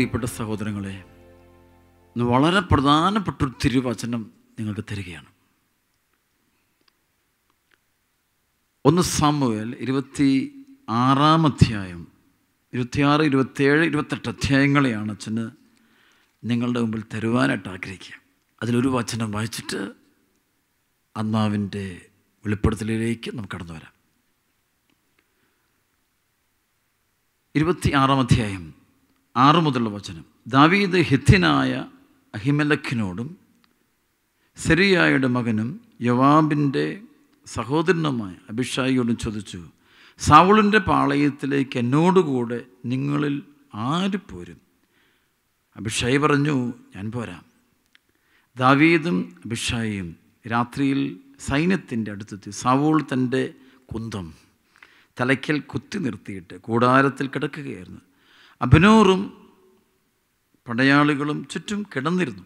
പ്രിയപ്പെട്ട സഹോദരങ്ങളെ ഇന്ന് വളരെ പ്രധാനപ്പെട്ടൊരു തിരുവചനം നിങ്ങൾക്ക് തരികയാണ് ഒന്ന് സാമുവേൽ ഇരുപത്തി ആറാം അധ്യായം ഇരുപത്തിയാറ് ഇരുപത്തിയേഴ് ഇരുപത്തെട്ട് അധ്യായങ്ങളെയാണ് അച്ഛന് നിങ്ങളുടെ മുമ്പിൽ തരുവാനായിട്ട് ആഗ്രഹിക്കുക അതിലൊരു വചനം വായിച്ചിട്ട് ആത്മാവിൻ്റെ വെളിപ്പെടുത്തലിലേക്ക് നമുക്ക് കടന്നു വരാം ഇരുപത്തി ആറാം അധ്യായം ആറ് മുതലുള്ള വചനം ദാവീദ് ഹിത്യനായ അഹിമലഖിനോടും സെരിയായുടെ മകനും യവാബിൻ്റെ സഹോദരനുമായ അഭിഷായിയോടും ചോദിച്ചു സാവുളിൻ്റെ പാളയത്തിലേക്ക് എന്നോടുകൂടെ നിങ്ങളിൽ ആര് പോരും അഭിഷായി പറഞ്ഞു ഞാൻ പോരാം ദാവീദും അഭിഷായിയും രാത്രിയിൽ സൈന്യത്തിൻ്റെ അടുത്തെത്തി സാവൂൾ തൻ്റെ കുന്തം തലയ്ക്കൽ കുത്തി നിർത്തിയിട്ട് കൂടാരത്തിൽ കിടക്കുകയായിരുന്നു അഭിനൂറും പടയാളികളും ചുറ്റും കിടന്നിരുന്നു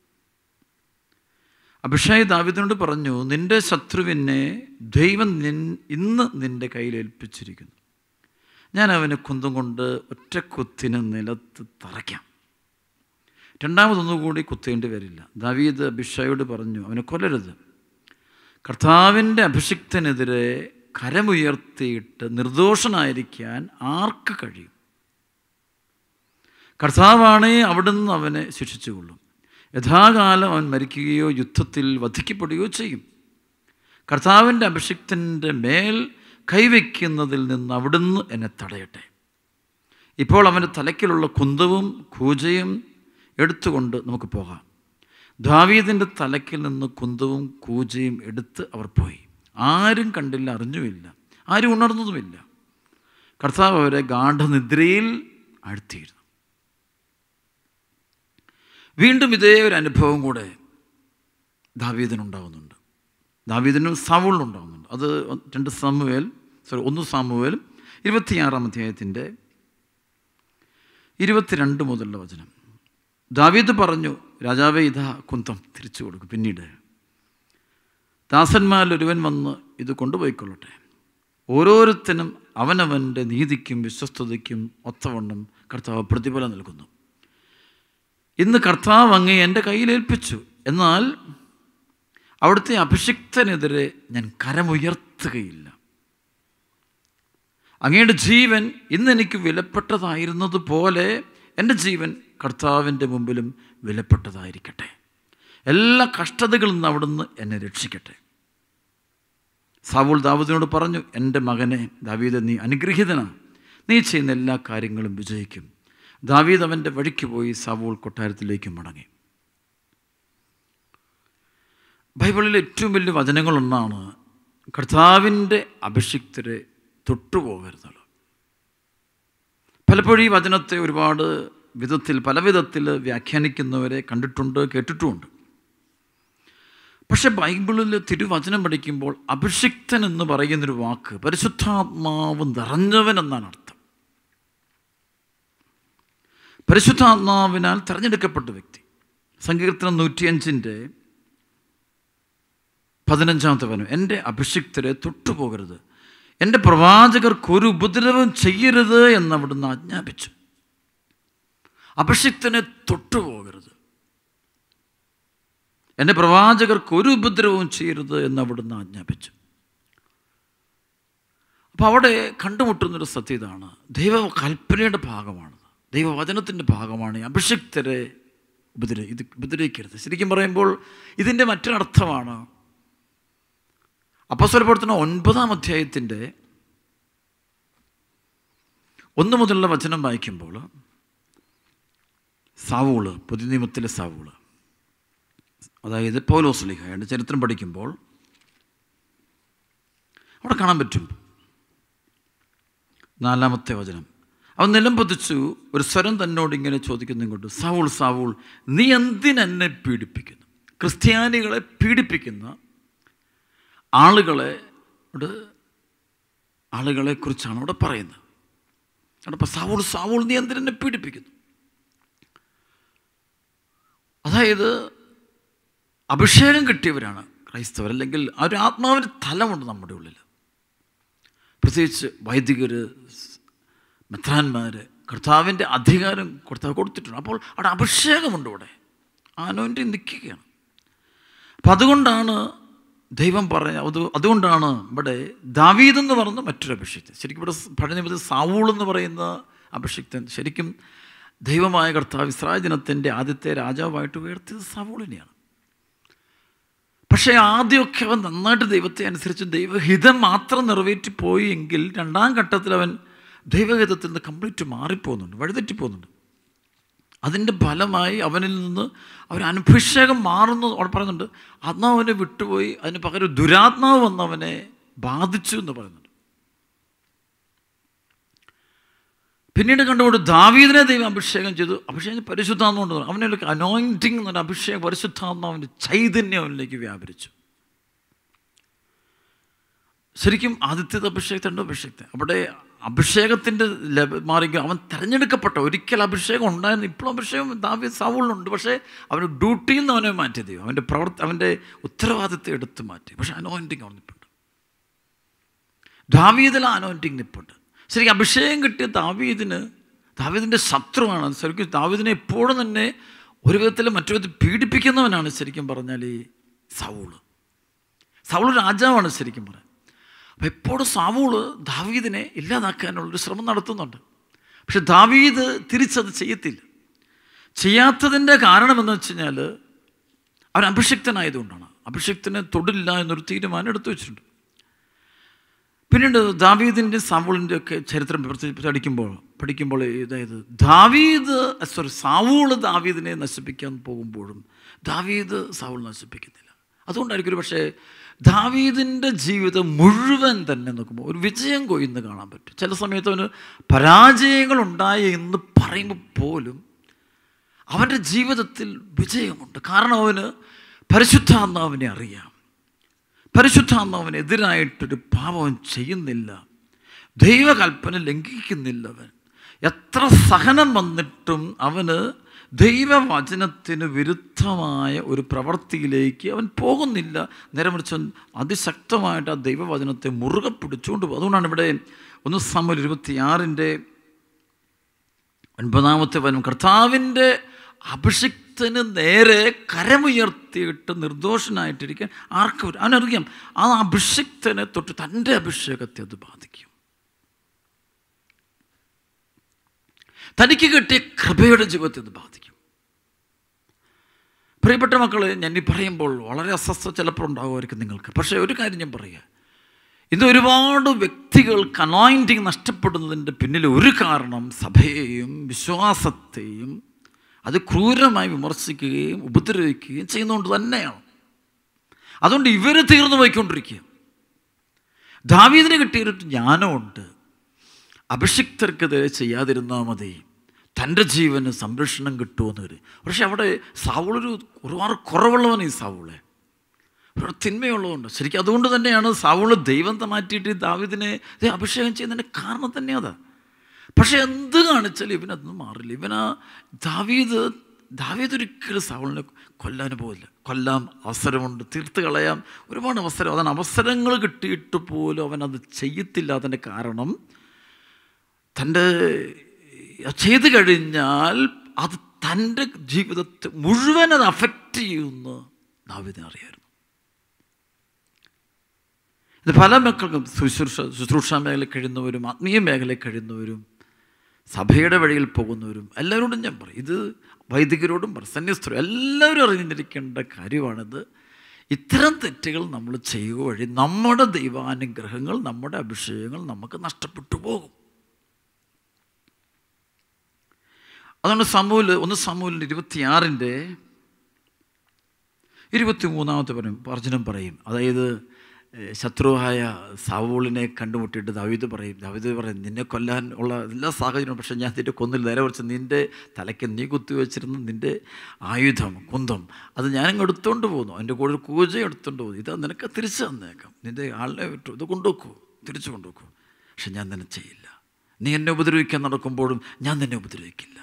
അഭിഷായ് ദാവിദിനോട് പറഞ്ഞു നിന്റെ ശത്രുവിനെ ദൈവം നിൻ ഇന്ന് നിന്റെ കയ്യിൽ ഏൽപ്പിച്ചിരിക്കുന്നു ഞാൻ അവനെ കുന്തം കൊണ്ട് ഒറ്റ കുത്തിന് നിലത്ത് തറയ്ക്കാം രണ്ടാമതൊന്നുകൂടി കുത്തേണ്ടി വരില്ല ദാവീദ് അഭിഷായോട് പറഞ്ഞു അവനെ കൊല്ലരുത് കർത്താവിൻ്റെ അഭിഷിക്തനെതിരെ കരമുയർത്തിയിട്ട് നിർദോഷനായിരിക്കാൻ ആർക്ക് കഴിയും കർത്താവാണേ അവിടുന്ന് അവനെ ശിക്ഷിച്ചുകൊള്ളും യഥാകാലം അവൻ മരിക്കുകയോ യുദ്ധത്തിൽ വധിക്കപ്പെടുകയോ ചെയ്യും കർത്താവിൻ്റെ അഭിഷിക്തൻ്റെ മേൽ കൈവയ്ക്കുന്നതിൽ നിന്ന് അവിടുന്ന് എന്നെ തടയട്ടെ ഇപ്പോൾ അവൻ്റെ തലയ്ക്കിലുള്ള കുന്തവും കൂജയും എടുത്തുകൊണ്ട് നമുക്ക് പോകാം ദാവീദിൻ്റെ തലയ്ക്കിൽ നിന്ന് കുന്തവും കൂജയും എടുത്ത് അവർ പോയി ആരും കണ്ടില്ല അറിഞ്ഞുമില്ല ആരും ഉണർന്നതുമില്ല കർത്താവ് അവരെ ഗാഠനിദ്രയിൽ ആഴ്ത്തിയിരുന്നു വീണ്ടും ഇതേ ഒരു അനുഭവം കൂടെ ദാവീദിനുണ്ടാകുന്നുണ്ട് ദാവീദിനും സാവൂളിനുണ്ടാകുന്നുണ്ട് അത് രണ്ട് സാമുവേൽ സോറി ഒന്ന് സാമുവേൽ ഇരുപത്തിയാറാം അധ്യായത്തിൻ്റെ ഇരുപത്തിരണ്ട് മുതലുള്ള വചനം ദാവീദ് പറഞ്ഞു രാജാവേ ഇതാ കുന്തം തിരിച്ചു കൊടുക്കും പിന്നീട് ദാസന്മാരിൽ ഒരുവൻ വന്ന് ഇത് കൊണ്ടുപോയിക്കൊള്ളട്ടെ ഓരോരുത്തനും അവനവൻ്റെ നീതിക്കും വിശ്വസ്തതയ്ക്കും ഒത്തവണ്ണം കർത്താവ് പ്രതിഫലം നൽകുന്നു ഇന്ന് കർത്താവ് അങ്ങേ എൻ്റെ കയ്യിലേൽപ്പിച്ചു എന്നാൽ അവിടുത്തെ അഭിഷിക്തനെതിരെ ഞാൻ കരമുയർത്തുകയില്ല അങ്ങയുടെ ജീവൻ ഇന്ന് എനിക്ക് വിലപ്പെട്ടതായിരുന്നത് പോലെ എൻ്റെ ജീവൻ കർത്താവിൻ്റെ മുമ്പിലും വിലപ്പെട്ടതായിരിക്കട്ടെ എല്ലാ കഷ്ടതകളിൽ നിന്ന് അവിടുന്ന് എന്നെ രക്ഷിക്കട്ടെ സാവൂൾ ദാവൂദിനോട് പറഞ്ഞു എൻ്റെ മകനെ ദാവീദ് നീ അനുഗ്രഹീതനാണ് നീ ചെയ്യുന്ന എല്ലാ കാര്യങ്ങളും വിജയിക്കും ദാവീദ് അവൻ്റെ വഴിക്ക് പോയി സാവൂൾ കൊട്ടാരത്തിലേക്ക് മടങ്ങി ബൈബിളിലെ ഏറ്റവും വലിയ വചനങ്ങളൊന്നാണ് കർത്താവിൻ്റെ അഭിഷിക്തരെ തൊട്ടുപോകരുത് പലപ്പോഴും ഈ വചനത്തെ ഒരുപാട് വിധത്തിൽ പല വിധത്തിൽ വ്യാഖ്യാനിക്കുന്നവരെ കണ്ടിട്ടുണ്ട് കേട്ടിട്ടുമുണ്ട് പക്ഷെ ബൈബിളിൽ തിരുവചനം പഠിക്കുമ്പോൾ അഭിഷിക്തൻ എന്ന് പറയുന്നൊരു വാക്ക് പരിശുദ്ധാത്മാവ് നിറഞ്ഞവൻ എന്നാണ് അർത്ഥം പരിശുദ്ധാത്മാവിനാൽ തിരഞ്ഞെടുക്കപ്പെട്ട വ്യക്തി സങ്കീർത്തനം നൂറ്റിയഞ്ചിൻ്റെ പതിനഞ്ചാമത്തെ വനം എൻ്റെ അഭിഷിക്തരെ തൊട്ടുപോകരുത് എൻ്റെ പ്രവാചകർക്ക് ഒരു ഉപദ്രവം ചെയ്യരുത് എന്ന് അവിടുന്ന് ആജ്ഞാപിച്ചു അഭിഷിക്തനെ തൊട്ടുപോകരുത് എൻ്റെ പ്രവാചകർക്ക് ഒരു ഉപദ്രവവും ചെയ്യരുത് എന്ന് അവിടുന്ന് ആജ്ഞാപിച്ചു അപ്പോൾ അവിടെ കണ്ടുമുട്ടുന്നൊരു സത്യം ഇതാണ് ദൈവ കൽപ്പനയുടെ ഭാഗമാണ് ദൈവവചനത്തിൻ്റെ ഭാഗമാണ് ഈ അഭിഷിക്തരെ ഉപദ്ര ഇത് ഉപദ്രവിക്കരുത് ശരിക്കും പറയുമ്പോൾ ഇതിൻ്റെ മറ്റൊരർത്ഥമാണ് അപ്പസ്വരപ്രവർത്തനം ഒൻപതാം അധ്യായത്തിൻ്റെ ഒന്ന് മുതലുള്ള വചനം വായിക്കുമ്പോൾ സാവൂള് പുതിയ നിയമത്തിലെ സാവൂള് അതായത് പൗലോസ്ലിഹയുടെ ചരിത്രം പഠിക്കുമ്പോൾ അവിടെ കാണാൻ പറ്റും നാലാമത്തെ വചനം അവൻ നിലം പതിച്ചു ഒരു സ്വരം തന്നോട് ഇങ്ങനെ ചോദിക്കുന്നു ഇങ്ങോട്ട് സാവൂൾ സാവൂൾ നീ എന്തിനെന്നെ പീഡിപ്പിക്കുന്നു ക്രിസ്ത്യാനികളെ പീഡിപ്പിക്കുന്ന ആളുകളെ ആളുകളെ കുറിച്ചാണ് അവിടെ പറയുന്നത് അപ്പോൾ സാവൂൾ സാവൂൾ നീ എന്തിനെന്നെ പീഡിപ്പിക്കുന്നു അതായത് അഭിഷേകം കിട്ടിയവരാണ് ക്രൈസ്തവർ അല്ലെങ്കിൽ ആ ഒരു ആത്മാവിൻ്റെ തലമുണ്ട് നമ്മുടെ ഉള്ളിൽ പ്രത്യേകിച്ച് വൈദികർ മെത്രാന്മാർ കർത്താവിൻ്റെ അധികാരം കർത്താവ് കൊടുത്തിട്ടുണ്ട് അപ്പോൾ അവിടെ അഭിഷേകമുണ്ട് ഇവിടെ ആനോൻ്റെ നിൽക്കുകയാണ് അപ്പം അതുകൊണ്ടാണ് ദൈവം പറഞ്ഞ അത് അതുകൊണ്ടാണ് ഇവിടെ ദാവീദ് എന്ന് പറയുന്ന മറ്റൊരു അഭിഷിക്തൻ ശരിക്കും ഇവിടെ പഴയ നിയമത്തിൽ സാവൂൾ എന്ന് പറയുന്ന അഭിഷിക്തൻ ശരിക്കും ദൈവമായ കർത്താവ് ഇസ്രായേൽ ജനത്തിൻ്റെ ആദ്യത്തെ രാജാവായിട്ട് ഉയർത്തിയത് സാവൂളിനെയാണ് പക്ഷേ ആദ്യമൊക്കെ അവൻ നന്നായിട്ട് ദൈവത്തെ അനുസരിച്ച് ദൈവഹിതം മാത്രം നിറവേറ്റി പോയി എങ്കിൽ രണ്ടാം ഘട്ടത്തിൽ അവൻ ദൈവഹിതത്തിൽ നിന്ന് കംപ്ലീറ്റ് മാറിപ്പോകുന്നുണ്ട് വഴിതെറ്റിപ്പോകുന്നുണ്ട് അതിൻ്റെ ഫലമായി അവനിൽ നിന്ന് അവർ അനുഭിഷേകം മാറുന്നു അവിടെ പറയുന്നുണ്ട് അന്ന് അവനെ വിട്ടുപോയി അതിന് പകരം ദുരാത്മാവ് വന്ന് അവനെ ബാധിച്ചു എന്ന് പറയുന്നുണ്ട് പിന്നീട് കണ്ടുകൊണ്ട് ദാവീദിനെ ദൈവം അഭിഷേകം ചെയ്തു അഭിഷേകം പരിശുദ്ധാത്മ കൊണ്ട് അവനിലേക്ക് അനോയിൻറ്റിങ് എന്നൊരു അഭിഷേകം പരിശുദ്ധാത്മാവിൻ്റെ ചൈതന്യം അവനിലേക്ക് വ്യാപരിച്ചു ശരിക്കും ആദിത്യത്തെ അഭിഷേകത്തിൻ്റെ അഭിഷേകത്തെ അവിടെ അഭിഷേകത്തിൻ്റെ മാറി അവൻ തിരഞ്ഞെടുക്കപ്പെട്ട ഒരിക്കൽ അഭിഷേകം ഉണ്ടായിരുന്നു ഇപ്പോഴും അഭിഷേകം ദാവി സാവൂളിനുണ്ട് പക്ഷേ അവന് ഡ്യൂട്ടിയിൽ നിന്ന് അവനെ മാറ്റി ദൈവം അവൻ്റെ പ്രവർത്തി അവൻ്റെ ഉത്തരവാദിത്തം എടുത്തു മാറ്റി പക്ഷേ അനോയിൻറ്റിങ് അവൻ നിൽപ്പുണ്ട് ദാവീദിൽ അനോയിൻറ്റിങ് നിൽപ്പുണ്ട് ശരിക്കും അഭിഷേകം കിട്ടിയ ദാവീദിന് ദാവീദിൻ്റെ ശത്രുവാണ് ശരിക്കും ദാവീദിനെ എപ്പോഴും തന്നെ ഒരു വിധത്തിൽ മറ്റൊരു വിധത്തിൽ പീഡിപ്പിക്കുന്നവനാണ് ശരിക്കും പറഞ്ഞാൽ ഈ സൗള് സൗള് രാജാവാണ് ശരിക്കും പറയാൻ അപ്പോൾ എപ്പോഴും സാവൂള് ദാവീദിനെ ഇല്ലാതാക്കാനുള്ളൊരു ശ്രമം നടത്തുന്നുണ്ട് പക്ഷെ ദാവീദ് തിരിച്ചത് ചെയ്യത്തില്ല ചെയ്യാത്തതിൻ്റെ കാരണം എന്ന് വെച്ച് കഴിഞ്ഞാൽ അവൻ അഭിഷിക്തനായതുകൊണ്ടാണ് അഭിഷിക്തനെ തൊടില്ല എന്നൊരു തീരുമാനം എടുത്തു വെച്ചിട്ടുണ്ട് പിന്നീട് ദാവീദിൻ്റെ സാവൂളിൻ്റെ ഒക്കെ ചരിത്രം പഠിക്കുമ്പോൾ പഠിക്കുമ്പോൾ അതായത് ദാവീദ് സോറി സാവൂള് ദാവീദിനെ നശിപ്പിക്കാൻ പോകുമ്പോഴും ദാവീദ് സാവൂൾ നശിപ്പിക്കുന്നില്ല അതുകൊണ്ടായിരിക്കും ഒരു പക്ഷേ ദാവീദിൻ്റെ ജീവിതം മുഴുവൻ തന്നെ നോക്കുമ്പോൾ ഒരു വിജയം കൊയ്യുന്ന കാണാൻ പറ്റും ചില സമയത്ത് അവന് പരാജയങ്ങൾ ഉണ്ടായി എന്ന് പറയുമ്പോൾ പോലും അവൻ്റെ ജീവിതത്തിൽ വിജയമുണ്ട് കാരണം അവന് പരിശുദ്ധാത്മാവിനെ അറിയാം പരിശുദ്ധാത്മാവിനെതിരായിട്ടൊരു പാപം ചെയ്യുന്നില്ല ദൈവകൽപ്പന ലംഘിക്കുന്നില്ല അവൻ എത്ര സഹനം വന്നിട്ടും അവന് ദൈവവചനത്തിന് വിരുദ്ധമായ ഒരു പ്രവൃത്തിയിലേക്ക് അവൻ പോകുന്നില്ല നേരെ മറിച്ച് അവൻ അതിശക്തമായിട്ട് ആ ദൈവവചനത്തെ മുറുകെ പിടിച്ചുകൊണ്ട് പോകും അതുകൊണ്ടാണ് ഇവിടെ ഒന്ന് സമൽ ഇരുപത്തിയാറിൻ്റെ ഒൻപതാമത്തെ വനം കർത്താവിൻ്റെ അഭിഷിക്തന് നേരെ കരമുയർത്തിയിട്ട് നിർദോഷനായിട്ടിരിക്കാൻ ആർക്കും ഒരു- അവനറിയാം ആ അഭിഷിക്തനെ തൊട്ട് തൻ്റെ അഭിഷേകത്തെ അത് ബാധിക്കും തനിക്ക് കിട്ടിയ കൃപയുടെ ജീവിതത്തെ അത് ബാധിക്കും പ്രിയപ്പെട്ട മക്കളെ ഞാൻ ഈ പറയുമ്പോൾ വളരെ അസ്വസ്ഥ ചിലപ്പോൾ ഉണ്ടാകുമായിരിക്കും നിങ്ങൾക്ക് പക്ഷേ ഒരു കാര്യം ഞാൻ പറയുക ഇന്ന് ഒരുപാട് വ്യക്തികൾക്ക് അനോയിൻറ്റിങ് നഷ്ടപ്പെടുന്നതിൻ്റെ പിന്നിൽ ഒരു കാരണം സഭയെയും വിശ്വാസത്തെയും അത് ക്രൂരമായി വിമർശിക്കുകയും ഉപദ്രവിക്കുകയും ചെയ്യുന്നതുകൊണ്ട് തന്നെയാണ് അതുകൊണ്ട് ഇവർ തീർന്നു പോയിക്കൊണ്ടിരിക്കുക ദാവീദിന് കിട്ടിയൊരു ജ്ഞാനമുണ്ട് അഭിഷിക്തർക്കെതിരെ ചെയ്യാതിരുന്നാൽ മതി തൻ്റെ ജീവന് സംരക്ഷണം കിട്ടുമെന്ന് വരും പക്ഷെ അവിടെ സാവൂളൊരു ഒരുപാട് കുറവുള്ളവൻ ഈ സാവൂളെ ഒരു തിന്മയുള്ളതുകൊണ്ട് ശരിക്കും അതുകൊണ്ട് തന്നെയാണ് സാവൂള് ദൈവം മാറ്റിയിട്ട് ഈ ദാവീദിനെ ദേ അഭിഷേകം ചെയ്യുന്നതിൻ്റെ കാരണം തന്നെ അതാ പക്ഷെ എന്ത് കാണിച്ചാലും ഇവനതൊന്നും മാറില്ല ഇവനാ ദാവീദ് ദാവീദ് ഒരിക്കലും സാവൂളിനെ കൊല്ലാൻ പോകില്ല കൊല്ലാം അവസരമുണ്ട് തീർത്ത് കളയാം ഒരുപാട് അവസരം അതാണ് അവസരങ്ങൾ കിട്ടിയിട്ട് പോലും അവൻ അത് ചെയ്യത്തില്ല അതിൻ്റെ കാരണം തൻ്റെ ചെയ്തു കഴിഞ്ഞാൽ അത് തൻ്റെ ജീവിതത്തെ മുഴുവൻ അത് അഫക്റ്റ് ചെയ്യുമെന്ന് ദാവീദിന് അറിയായിരുന്നു ഇത് പല മക്കൾക്കും ശുശ്രൂഷ ശുശ്രൂഷ മേഖലയിൽ കഴിയുന്നവരും ആത്മീയ മേഖലയിൽ കഴിയുന്നവരും സഭയുടെ വഴിയിൽ പോകുന്നവരും എല്ലാവരോടും ഞാൻ പറയും ഇത് വൈദികരോടും പറയും സന്യസ്തരും എല്ലാവരും അറിഞ്ഞിരിക്കേണ്ട കാര്യമാണിത് ഇത്തരം തെറ്റുകൾ നമ്മൾ ചെയ്യുക വഴി നമ്മുടെ ദൈവാനുഗ്രഹങ്ങൾ നമ്മുടെ അഭിഷേകങ്ങൾ നമുക്ക് നഷ്ടപ്പെട്ടു പോകും അതുകൊണ്ട് സമൂല് ഒന്ന് സമൂലിൻ്റെ ഇരുപത്തിയാറിൻ്റെ ഇരുപത്തി മൂന്നാമത്തെ പറയും വർജനം പറയും അതായത് ഏഹ്, ശത്രുവായ സാവൂളിനെ കണ്ടുമുട്ടിയിട്ട് ദാവീദ് പറയും ദാവീദ് പറയും നിന്നെ കൊല്ലാൻ ഉള്ള എല്ലാ സാഹചര്യവും പക്ഷേ ഞാൻ നിൻ്റെ കൊന്നിൽ നേരെ കുറച്ച് നിൻ്റെ തലയ്ക്ക് നീ കുത്തിവെച്ചിരുന്ന നിൻ്റെ ആയുധം കുന്തം അത് ഞാനങ്ങ് എടുത്തുകൊണ്ട് പോകുന്നു എൻ്റെ കൂടെ ഒരു കൂജ എടുത്തുകൊണ്ട് പോകുന്നു ഇത് നിനക്ക് തിരിച്ചു തന്നേക്കാം നിൻ്റെ ആളിനെ വിട്ടു ഇത് കൊണ്ടുവെക്കൂ തിരിച്ചു കൊണ്ടുവെക്കൂ പക്ഷെ ഞാൻ നിന്നെ ചെയ്യില്ല നീ എന്നെ ഉപദ്രവിക്കാൻ നടക്കുമ്പോഴും ഞാൻ നിന്നെ ഉപദ്രവിക്കില്ല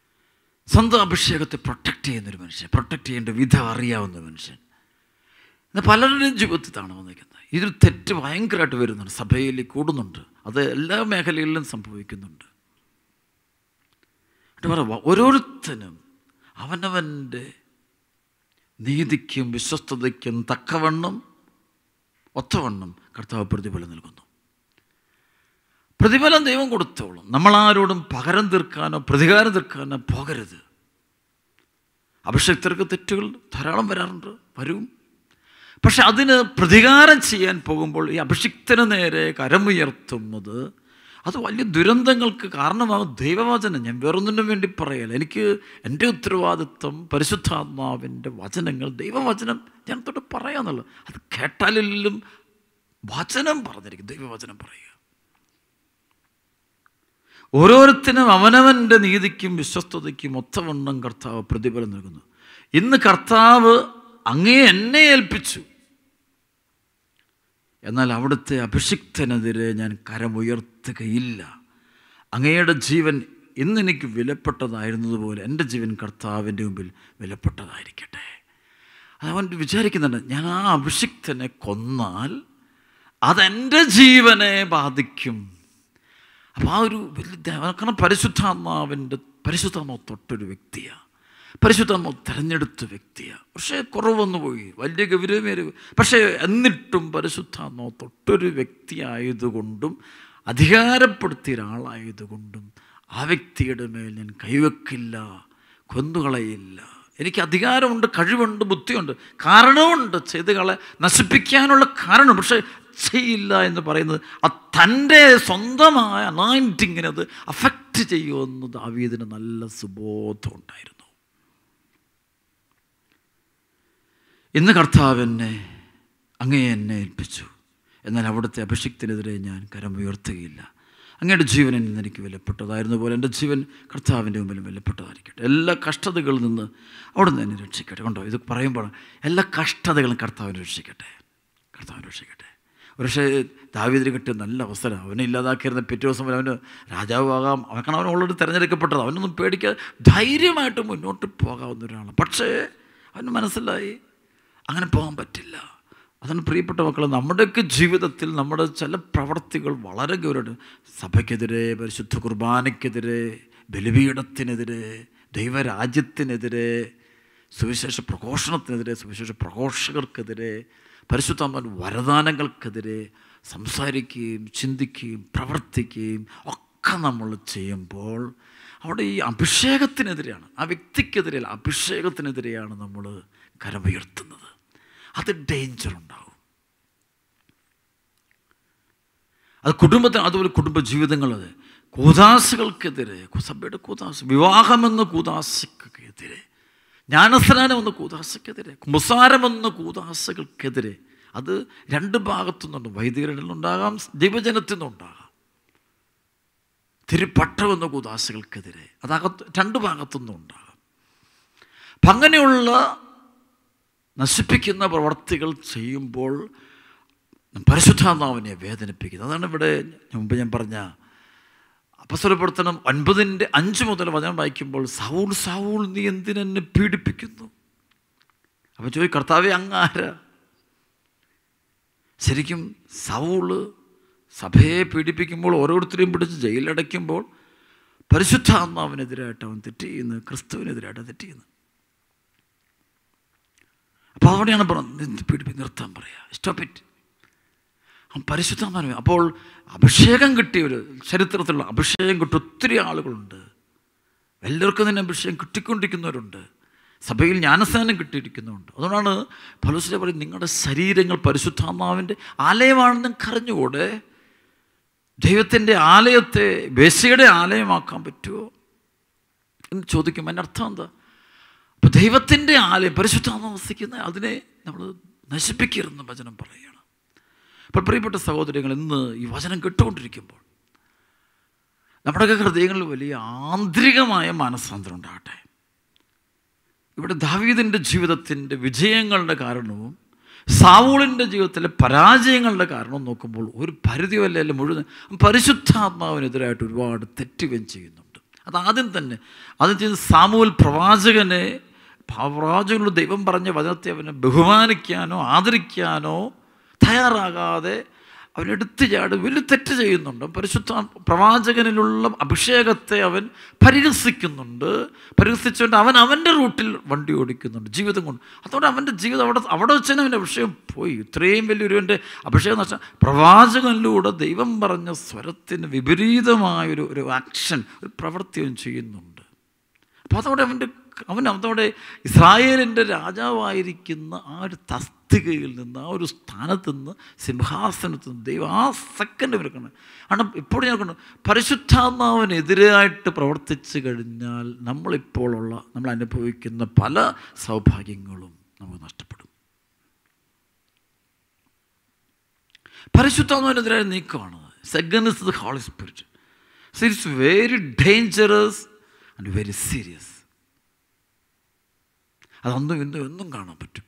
സ്വന്തം അഭിഷേകത്തെ പ്രൊട്ടക്റ്റ് ചെയ്യുന്നൊരു മനുഷ്യൻ പ്രൊട്ടക്റ്റ് ചെയ്യേണ്ട വിധം അറിയാവുന്ന മനുഷ്യൻ ഇത് പലരുടെയും ജീവിതത്തിൽ ഇതാണ് വന്നിരിക്കുന്നത് ഇതിൽ തെറ്റ് ഭയങ്കരമായിട്ട് വരുന്നുണ്ട് സഭയിൽ കൂടുന്നുണ്ട് അത് എല്ലാ മേഖലകളിലും സംഭവിക്കുന്നുണ്ട് എന്നിട്ട് പറ ഓരോരുത്തനും അവനവൻ്റെ നീതിക്കും വിശ്വസ്തതയ്ക്കും തക്കവണ്ണം ഒത്തവണ്ണം കർത്താവ് പ്രതിഫലം നൽകുന്നു പ്രതിഫലം ദൈവം കൊടുത്തോളും നമ്മളാരോടും പകരം തീർക്കാനോ പ്രതികാരം തീർക്കാനോ പോകരുത് അഭിഷക്തർക്ക് തെറ്റുകൾ ധാരാളം വരാറുണ്ട് വരും പക്ഷെ അതിന് പ്രതികാരം ചെയ്യാൻ പോകുമ്പോൾ ഈ അഭിഷിക്തന് നേരെ കരമുയർത്തുന്നത് അത് വലിയ ദുരന്തങ്ങൾക്ക് കാരണമാകും ദൈവവചനം ഞാൻ വേറൊന്നിനും വേണ്ടി പറയല എനിക്ക് എൻ്റെ ഉത്തരവാദിത്വം പരിശുദ്ധാത്മാവിൻ്റെ വചനങ്ങൾ ദൈവവചനം ഞാൻ തൊട്ട് പറയാന്നുള്ളത് അത് കേട്ടാലെല്ലാം വചനം പറഞ്ഞിരിക്കും ദൈവവചനം പറയുക ഓരോരുത്തരും അവനവൻ്റെ നീതിക്കും വിശ്വസ്തതയ്ക്കും ഒത്തവണ്ണം കർത്താവ് പ്രതിഫലം നൽകുന്നു ഇന്ന് കർത്താവ് അങ്ങേ എന്നെ ഏൽപ്പിച്ചു എന്നാൽ അവിടുത്തെ അഭിഷിക്തനെതിരെ ഞാൻ കരമുയർത്തുകയില്ല അങ്ങയുടെ ജീവൻ ഇന്ന് എനിക്ക് വിലപ്പെട്ടതായിരുന്നതുപോലെ എൻ്റെ ജീവൻ കർത്താവിൻ്റെ മുമ്പിൽ വിലപ്പെട്ടതായിരിക്കട്ടെ അതവൻ വിചാരിക്കുന്നുണ്ട് ഞാൻ ആ അഭിഷിക്തനെ കൊന്നാൽ അതെൻ്റെ ജീവനെ ബാധിക്കും അപ്പോൾ ആ ഒരു വലിയ കാരണം പരിശുദ്ധാത്മാവിൻ്റെ പരിശുദ്ധാത്മാവ് തൊട്ടൊരു വ്യക്തിയാണ് പരിശുദ്ധാത്മാവ് തിരഞ്ഞെടുത്ത വ്യക്തിയാണ് പക്ഷേ കുറവൊന്നു പോയി വലിയ ഗൗരവമേറി പക്ഷേ എന്നിട്ടും പരിശുദ്ധാത്മാവ് തൊട്ടൊരു വ്യക്തിയായതുകൊണ്ടും അധികാരപ്പെടുത്തിയ ഒരാളായതുകൊണ്ടും ആ വ്യക്തിയുടെ മേൽ ഞാൻ കൈവെക്കില്ല കൊന്നുകളയില്ല എനിക്ക് അധികാരമുണ്ട് കഴിവുണ്ട് ബുദ്ധിയുണ്ട് കാരണമുണ്ട് ചെയ്തുകളെ നശിപ്പിക്കാനുള്ള കാരണം പക്ഷേ ചെയ്യില്ല എന്ന് പറയുന്നത് ആ തൻ്റെ സ്വന്തമായ അനായിൻറ്റിങ്ങിനെ അത് അഫക്റ്റ് ചെയ്യുമെന്ന് ദാവീദിന് നല്ല സുബോധം ഉണ്ടായിരുന്നു ഇന്ന് കർത്താവ് എന്നെ അങ്ങേ എന്നെ ഏൽപ്പിച്ചു എന്നാൽ അവിടുത്തെ അഭിഷിക്തിനെതിരെ ഞാൻ കരം ഉയർത്തുകയില്ല അങ്ങയുടെ ജീവൻ ഇന്ന് എനിക്ക് വിലപ്പെട്ടതായിരുന്നു പോലെ എൻ്റെ ജീവൻ കർത്താവിൻ്റെ മുമ്പിൽ വിലപ്പെട്ടതായിരിക്കട്ടെ എല്ലാ കഷ്ടതകളിൽ നിന്ന് അവിടെ നിന്ന് എന്നെ രക്ഷിക്കട്ടെ കണ്ടോ ഇത് പറയുമ്പോൾ എല്ലാ കഷ്ടതകളും കർത്താവിനെ രക്ഷിക്കട്ടെ കർത്താവിനെ രക്ഷിക്കട്ടെ പക്ഷേ ദാവീദിന് കിട്ടിയ നല്ല അവസരം അവനെ ഇല്ലാതാക്കിയിരുന്ന പിറ്റേ ദിവസം വരെ അവന് രാജാവാകാം അവനാണ് അവൻ ഓൾറെഡി തിരഞ്ഞെടുക്കപ്പെട്ടത് അവനൊന്നും പേടിക്കാതെ ധൈര്യമായിട്ട് മുന്നോട്ട് പോകാവുന്ന ഒരാളാണ് പക്ഷേ അവന് മനസ്സിലായി അങ്ങനെ പോകാൻ പറ്റില്ല അതാണ് പ്രിയപ്പെട്ട മക്കൾ നമ്മുടെയൊക്കെ ജീവിതത്തിൽ നമ്മുടെ ചില പ്രവർത്തികൾ വളരെ ഗൗരവമാണ് സഭയ്ക്കെതിരെ പരിശുദ്ധ കുർബാനയ്ക്കെതിരെ ബലിപീഠത്തിനെതിരെ ദൈവരാജ്യത്തിനെതിരെ സുവിശേഷ പ്രഘോഷണത്തിനെതിരെ സുവിശേഷ പ്രഘോഷകർക്കെതിരെ പരിശുദ്ധമ്മൻ വരദാനങ്ങൾക്കെതിരെ സംസാരിക്കുകയും ചിന്തിക്കുകയും പ്രവർത്തിക്കുകയും ഒക്കെ നമ്മൾ ചെയ്യുമ്പോൾ അവിടെ ഈ അഭിഷേകത്തിനെതിരെയാണ് ആ വ്യക്തിക്കെതിരെയല്ല അഭിഷേകത്തിനെതിരെയാണ് നമ്മൾ കരമുയർത്തുന്നത് അത് ഡേഞ്ചർ ഉണ്ടാവും അത് കുടുംബത്തിന് അതുപോലെ കുടുംബ ജീവിതങ്ങൾ അത് കൂതാശകൾക്കെതിരെ സഭയുടെ കൂതാശ വിവാഹമെന്ന കൂതാശക്കെതിരെ ജ്ഞാനസ്നാനം എന്ന കൂതാശക്കെതിരെ കുമ്പസാരമെന്ന കൂതാശകൾക്കെതിരെ അത് രണ്ട് ഭാഗത്തുനിന്നുണ്ട് വൈദികരിൽ നിന്നുണ്ടാകാം ദൈവജനത്തിൽ നിന്നുണ്ടാകാം തിരുപ്പട്ടമെന്ന കൂതാശകൾക്കെതിരെ അതകത്ത് രണ്ട് ഭാഗത്തുനിന്നും ഉണ്ടാകാം അപ്പം അങ്ങനെയുള്ള നശിപ്പിക്കുന്ന പ്രവർത്തികൾ ചെയ്യുമ്പോൾ പരിശുദ്ധാത്മാവിനെ വേദനിപ്പിക്കുന്നത് അതാണ് ഇവിടെ മുമ്പ് ഞാൻ പറഞ്ഞ അപസ്വരപ്രവർത്തനം ഒൻപതിൻ്റെ അഞ്ച് മുതൽ വചനം വായിക്കുമ്പോൾ സൗൾ സൗൾ നീ എന്തിനെന്നെ പീഡിപ്പിക്കുന്നു അപ്പം ചോദി കർത്താവെ അങ്ങാര ശരിക്കും സൗള് സഭയെ പീഡിപ്പിക്കുമ്പോൾ ഓരോരുത്തരെയും പിടിച്ച് ജയിലടയ്ക്കുമ്പോൾ പരിശുദ്ധാത്മാവിനെതിരായിട്ട് അവൻ തെറ്റ് ചെയ്യുന്നത് ക്രിസ്തുവിനെതിരായിട്ട് തെറ്റ് ചെയ്യുന്നത് അപ്പോൾ അവിടെയാണ് പറഞ്ഞത് പീഡിപ്പി നിർത്താൻ പറയുക സ്റ്റോപ്പ് ഇറ്റ് അവൻ പരിശുദ്ധമാനവൻ അപ്പോൾ അഭിഷേകം കിട്ടിയവർ ചരിത്രത്തിലുള്ള അഭിഷേകം കിട്ടിയ ഒത്തിരി ആളുകളുണ്ട് എല്ലാവർക്കും തന്നെ അഭിഷേകം കിട്ടിക്കൊണ്ടിരിക്കുന്നവരുണ്ട് സഭയിൽ ജ്ഞാനസ്നാനം കിട്ടിയിരിക്കുന്നുണ്ട് അതുകൊണ്ടാണ് ഫലോസിനെ പറയും നിങ്ങളുടെ ശരീരങ്ങൾ പരിശുദ്ധാത്മാവിൻ്റെ ആലയമാണെന്ന് കറിഞ്ഞുകൂടെ ദൈവത്തിൻ്റെ ആലയത്തെ ബേസിയുടെ ആലയമാക്കാൻ പറ്റുമോ എന്ന് ചോദിക്കും അതിൻ്റെ അർത്ഥം എന്താ അപ്പോൾ ദൈവത്തിൻ്റെ ആലയം പരിശുദ്ധാത്മ വസിക്കുന്ന അതിനെ നമ്മൾ നശിപ്പിക്കരുതെന്ന് വചനം പറയുകയാണ് അപ്പോൾ പ്രിയപ്പെട്ട സഹോദരങ്ങൾ ഇന്ന് ഈ വചനം കേട്ടുകൊണ്ടിരിക്കുമ്പോൾ നമ്മുടെയൊക്കെ ഹൃദയങ്ങളിൽ വലിയ ആന്തരികമായ മാനസാന്തരം ഉണ്ടാകട്ടെ ഇവിടെ ദാവീദിൻ്റെ ജീവിതത്തിൻ്റെ വിജയങ്ങളുടെ കാരണവും സാവൂളിൻ്റെ ജീവിതത്തിലെ പരാജയങ്ങളുടെ കാരണം നോക്കുമ്പോൾ ഒരു പരിധി വല്ല മുഴുവൻ പരിശുദ്ധാത്മാവിനെതിരായിട്ട് ഒരുപാട് തെറ്റുകയും ചെയ്യുന്നുണ്ട് അത് ആദ്യം തന്നെ ആദ്യം ചെയ്ത് സാമൂൽ പ്രവാചകനെ പ്രവാചകനോട് ദൈവം പറഞ്ഞ വചനത്തെ അവനെ ബഹുമാനിക്കാനോ ആദരിക്കാനോ തയ്യാറാകാതെ അവൻ എടുത്തു ചാടി വലിയ തെറ്റ് ചെയ്യുന്നുണ്ട് പരിശുദ്ധ പ്രവാചകനിലുള്ള അഭിഷേകത്തെ അവൻ പരിഹസിക്കുന്നുണ്ട് പരിഹസിച്ചുകൊണ്ട് അവൻ അവൻ്റെ റൂട്ടിൽ വണ്ടി ഓടിക്കുന്നുണ്ട് ജീവിതം കൊണ്ട് അതുകൊണ്ട് അവൻ്റെ ജീവിതം അവിടെ അവിടെ വെച്ച് തന്നെ അവൻ്റെ അഭിഷേകം പോയി ഇത്രയും വലിയൊരുവൻ്റെ അഭിഷേകം എന്ന് വെച്ചാൽ പ്രവാചകനിലൂടെ ദൈവം പറഞ്ഞ സ്വരത്തിന് വിപരീതമായൊരു ഒരു ആക്ഷൻ ഒരു പ്രവൃത്തി അവൻ ചെയ്യുന്നുണ്ട് അപ്പോൾ അതോടെ അവൻ്റെ അവൻ അതോടെ ഇസ്രായേലിൻ്റെ രാജാവായിരിക്കുന്ന ആ ഒരു തസ്തികയിൽ നിന്ന് ആ ഒരു സ്ഥാനത്ത് നിന്ന് സിംഹാസനത്ത് നിന്ന് ദൈവം ആ സെക്കൻഡ് വിലക്കണം കാരണം ഇപ്പോഴും ഞാൻ കണ്ടു പരിശുദ്ധാത്മാവിനെതിരായിട്ട് പ്രവർത്തിച്ചു കഴിഞ്ഞാൽ നമ്മളിപ്പോഴുള്ള നമ്മൾ അനുഭവിക്കുന്ന പല സൗഭാഗ്യങ്ങളും നമുക്ക് നഷ്ടപ്പെടും പരിശുദ്ധാത്മാവിനെതിരായ നീക്കമാണ് second is the Holy Spirit so it's very dangerous and very serious അതൊന്നും ഇന്നും എന്നും കാണാൻ പറ്റും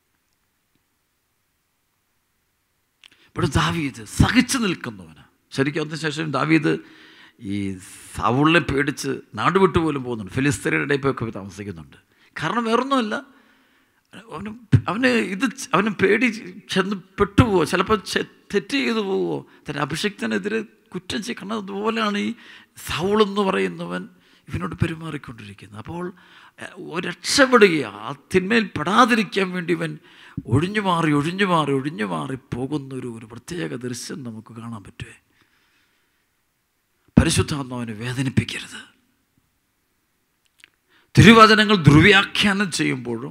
ഇവിടെ ദാവീദ് സഹിച്ചു നിൽക്കുന്നവനാണ് ശരിക്കും അതിനുശേഷം ദാവീദ് ഈ സൗളിനെ പേടിച്ച് നാട് വിട്ടു പോലും പോകുന്നുണ്ട് ഫിലിസ്തീനയുടെ ഇടയിൽ പോയി താമസിക്കുന്നുണ്ട് കാരണം വേറൊന്നുമല്ല അവന് അവന് ഇത് അവന് പേടി ചെന്ന് പെട്ടുപോവോ ചിലപ്പോൾ തെറ്റ് ചെയ്തു പോവോ തൻ്റെ അഭിഷിക്തനെതിരെ കുറ്റം ചെയ്യും കാരണം അതുപോലെയാണ് ഈ സൗളെന്ന് പറയുന്നവൻ ഇവനോട് പെരുമാറിക്കൊണ്ടിരിക്കുന്നത് അപ്പോൾ രക്ഷപ്പെടുകയാണ് ആ തിന്മയിൽ പെടാതിരിക്കാൻ വേണ്ടി ഇവൻ ഒഴിഞ്ഞു മാറി ഒഴിഞ്ഞു മാറി ഒഴിഞ്ഞു മാറി പോകുന്നൊരു ഒരു പ്രത്യേക ദൃശ്യം നമുക്ക് കാണാൻ പറ്റുമേ പരിശുദ്ധാത്മാവിനെ വേദനിപ്പിക്കരുത് തിരുവചനങ്ങൾ ദുർവ്യാഖ്യാനം ചെയ്യുമ്പോഴും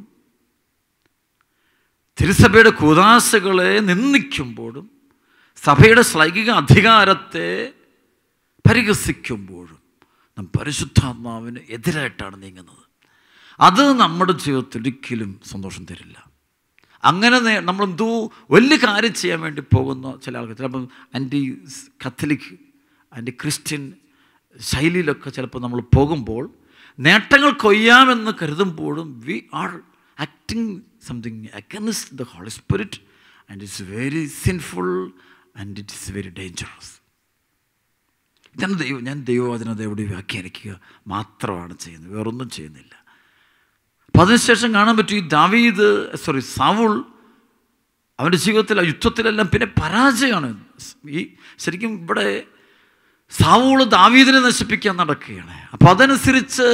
തിരുസഭയുടെ കൂതാശകളെ നിന്ദിക്കുമ്പോഴും സഭയുടെ ശ്ലൈകിക അധികാരത്തെ പരിഹസിക്കുമ്പോഴും നാം പരിശുദ്ധാത്മാവിന് എതിരായിട്ടാണ് നീങ്ങുന്നത് അത് നമ്മുടെ ജീവിതത്തിൽ ഒരിക്കലും സന്തോഷം തരില്ല അങ്ങനെ നമ്മൾ എന്തോ വലിയ കാര്യം ചെയ്യാൻ വേണ്ടി പോകുന്ന ചില ആൾക്കാർ ചിലപ്പം ആൻറ്റി കത്തലിക് ആൻറ്റി ക്രിസ്ത്യൻ ശൈലിയിലൊക്കെ ചിലപ്പോൾ നമ്മൾ പോകുമ്പോൾ നേട്ടങ്ങൾ കൊയ്യാമെന്ന് കരുതുമ്പോഴും we are acting something against the Holy Spirit and it's very sinful and it is very dangerous ഇതാണ് ദൈവം ഞാൻ ദൈവവചനത എവിടെ വ്യാഖ്യാനിക്കുക മാത്രമാണ് ചെയ്യുന്നത് വേറൊന്നും ചെയ്യുന്നില്ല അപ്പം അതിനുശേഷം കാണാൻ പറ്റും ഈ ദാവീദ് സോറി സാവുൾ അവൻ്റെ ജീവിതത്തിൽ ആ യുദ്ധത്തിലെല്ലാം പിന്നെ പരാജയമാണ് ഈ ശരിക്കും ഇവിടെ സാവൂള് ദാവീദിനെ നശിപ്പിക്കാൻ നടക്കുകയാണ് അപ്പം അതനുസരിച്ച്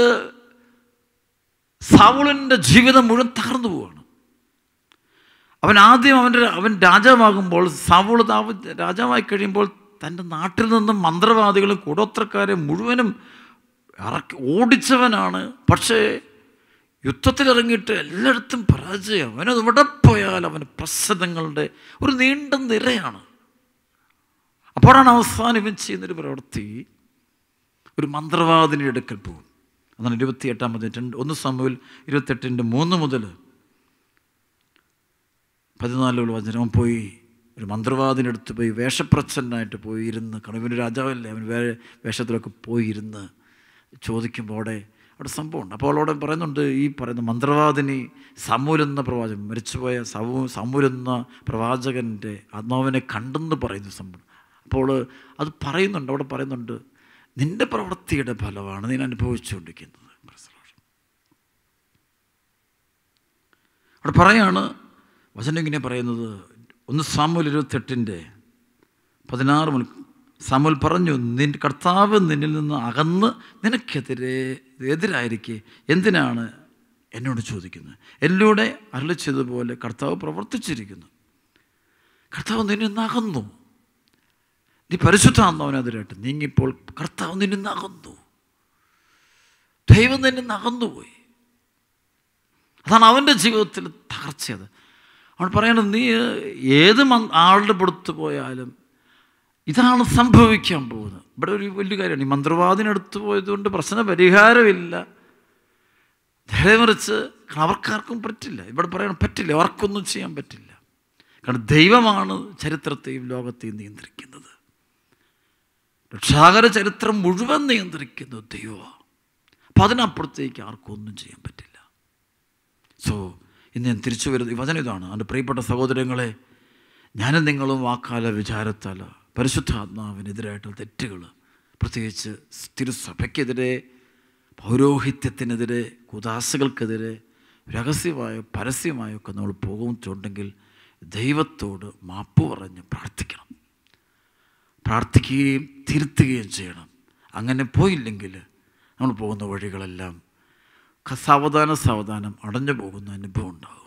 സാവൂളിൻ്റെ ജീവിതം മുഴുവൻ തകർന്നു പോവുകയാണ് അവൻ ആദ്യം അവൻ്റെ അവൻ രാജാവാകുമ്പോൾ സാവൂള് ദാവ് രാജാവായി കഴിയുമ്പോൾ തൻ്റെ നാട്ടിൽ നിന്നും മന്ത്രവാദികളും കൂടോത്രക്കാരെ മുഴുവനും ഇറക്കി ഓടിച്ചവനാണ് പക്ഷേ യുദ്ധത്തിലിറങ്ങിയിട്ട് എല്ലായിടത്തും പരാജയം അവനത് എവിടെ പോയാൽ അവന് പ്രശ്നങ്ങളുടെ ഒരു നീണ്ട നിരയാണ് അപ്പോഴാണ് അവസാനം ഇവൻ ചെയ്യുന്നൊരു പ്രവൃത്തി ഒരു മന്ത്രവാദിനി എടുക്കൽ പോകും അതാണ് ഇരുപത്തി എട്ടാം പതിനെട്ട് ഒന്ന് സമൂഹത്തിൽ ഇരുപത്തെട്ടിൻ്റെ മൂന്ന് മുതൽ പതിനാലുള്ള വചനം പോയി ഒരു മന്ത്രവാദിൻ്റെ അടുത്ത് പോയി വേഷപ്രച്ഛന്നായിട്ട് പോയി ഇരുന്ന് കാരണം ഇവന് രാജാവല്ലേ അവൻ വേ വേഷത്തിലൊക്കെ പോയി ഇരുന്ന് ചോദിക്കുമ്പോൾ അവിടെ അവിടെ സംഭവമുണ്ട് അപ്പോൾ അവിടെ പറയുന്നുണ്ട് ഈ പറയുന്ന മന്ത്രവാദിനി സമൂലെന്ന പ്രവാചകൻ മരിച്ചുപോയ സമൂ സമൂലെന്ന പ്രവാചകൻ്റെ ആത്മാവിനെ കണ്ടെന്ന് പറയുന്ന സംഭവം അപ്പോൾ അത് പറയുന്നുണ്ട് അവിടെ പറയുന്നുണ്ട് നിന്റെ പ്രവൃത്തിയുടെ ഫലമാണ് നീ അനുഭവിച്ചുകൊണ്ടിരിക്കുന്നത് അവിടെ പറയാണ് വചനം ഇങ്ങനെ പറയുന്നത് ഒന്ന് സാമൂൽ ഇരുപത്തെട്ടിൻ്റെ പതിനാറ് മണി സാമുൽ പറഞ്ഞു നിൻ കർത്താവ് നിന്നിൽ നിന്ന് അകന്ന് നിനക്കെതിരെ എതിരായിരിക്കെ എന്തിനാണ് എന്നോട് ചോദിക്കുന്നത് എന്നിലൂടെ അരളിച്ചതുപോലെ കർത്താവ് പ്രവർത്തിച്ചിരിക്കുന്നു കർത്താവ് നിന്നിൽ നിന്ന് അകന്നു നീ പരിശുദ്ധാന്നവനെതിരായിട്ട് നീങ്ങിപ്പോൾ കർത്താവ് നിന്നിൽ നിന്ന് അകന്നു ദൈവം നിന്നിൽ നിന്ന് അകന്നുപോയി അതാണ് അവൻ്റെ ജീവിതത്തിൽ തകർച്ചയത് അവൻ പറയണത് നീ ഏത് ആളുടെ പുറത്ത് പോയാലും ഇതാണ് സംഭവിക്കാൻ പോകുന്നത് ഇവിടെ ഒരു വലിയ കാര്യമാണ് ഈ മന്ത്രവാദിനടുത്ത് പോയതുകൊണ്ട് പ്രശ്ന പരിഹാരമില്ല നേരെ മറിച്ച് അവർക്കാർക്കും പറ്റില്ല ഇവിടെ പറയണം പറ്റില്ല അവർക്കൊന്നും ചെയ്യാൻ പറ്റില്ല കാരണം ദൈവമാണ് ചരിത്രത്തെയും ലോകത്തെയും നിയന്ത്രിക്കുന്നത് രക്ഷാകര ചരിത്രം മുഴുവൻ നിയന്ത്രിക്കുന്നത് ദൈവമാണ് അപ്പം അതിനപ്പുറത്തേക്ക് ആർക്കും ഒന്നും ചെയ്യാൻ പറ്റില്ല സോ ഇന്ന് ഞാൻ തിരിച്ചു വരുന്നത് ഈ വചനം ഇതാണ് എൻ്റെ പ്രിയപ്പെട്ട സഹോദരങ്ങളെ ഞാനും നിങ്ങളും വാക്കാല വിചാരത്താല പരിശുദ്ധാത്മാവിനെതിരായിട്ടുള്ള തെറ്റുകൾ പ്രത്യേകിച്ച് തിരുസഭയ്ക്കെതിരെ പൗരോഹിത്യത്തിനെതിരെ കുദാസകൾക്കെതിരെ രഹസ്യമായോ പരസ്യമായോ ഒക്കെ നമ്മൾ പോകുന്നുണ്ടെങ്കിൽ ദൈവത്തോട് മാപ്പ് പറഞ്ഞ് പ്രാർത്ഥിക്കണം പ്രാർത്ഥിക്കുകയും തിരുത്തുകയും ചെയ്യണം അങ്ങനെ പോയില്ലെങ്കിൽ നമ്മൾ പോകുന്ന വഴികളെല്ലാം ക- സാവധാനം സാവധാനം അടഞ്ഞു പോകുന്ന അനുഭവം ഉണ്ടാകും